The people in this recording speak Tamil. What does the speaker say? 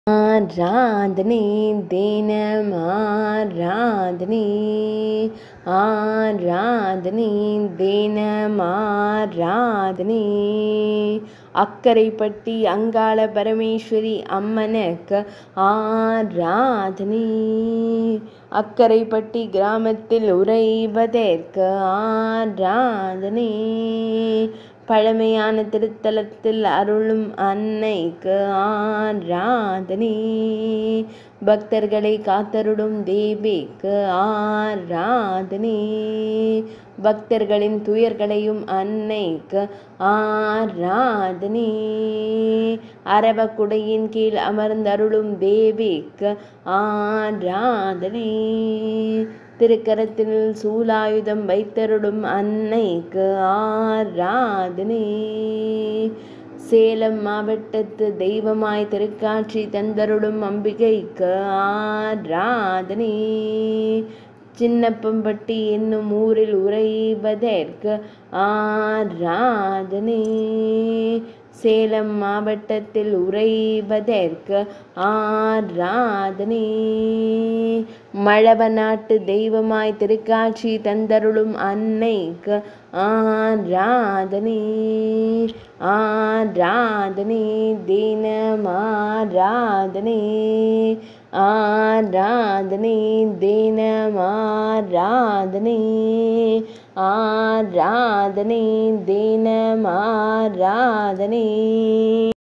ஆராதனை தினம் ஆராதனை ஆராதனை தினம் ஆராதனை அக்கரைப்பட்டி அங்காள பரமேஸ்வரி அம்மனுக்கு ஆராதனை அக்கரைப்பட்டி கிராமத்தில் உறைவதற்கு ஆராதனை பழமையான திருத்தலத்தில் அருளும் அன்னைக்கு ஆராதனை பக்தர்களை காத்தருடும் தேவிக்கு ஆராதனை பக்தர்களின் துயர்களையும் அன்னைக்கு ஆராதனை அரவக்குடையின் கீழ் அமர்ந்தருளும் தேவிக்கு ஆராதனை திருக்கரத்தில் சூலாயுதம் வைத்தருடும் அன்னைக்கு ஆராதனை சேலம் மாவட்டத்து தெய்வமாய் திருக்காட்சி தந்தருடும் அம்பிகைக்கு ஆராதனை சின்னப்பம்பட்டி என்னும் ஊரில் உறைவதற்கு ஆராதனை சேலம் மாவட்டத்தில் உறைவதற்கு ஆராதனை மழவ நாட்டு தெய்வமாய் திருக்காட்சி தந்தருளும் அன்னைக்கு ஆராதனை ஆராதனை தினம் ஆராதனை ஆராதனை தினம் ஆராதனை ஆராதனை தினம் ஆராதனை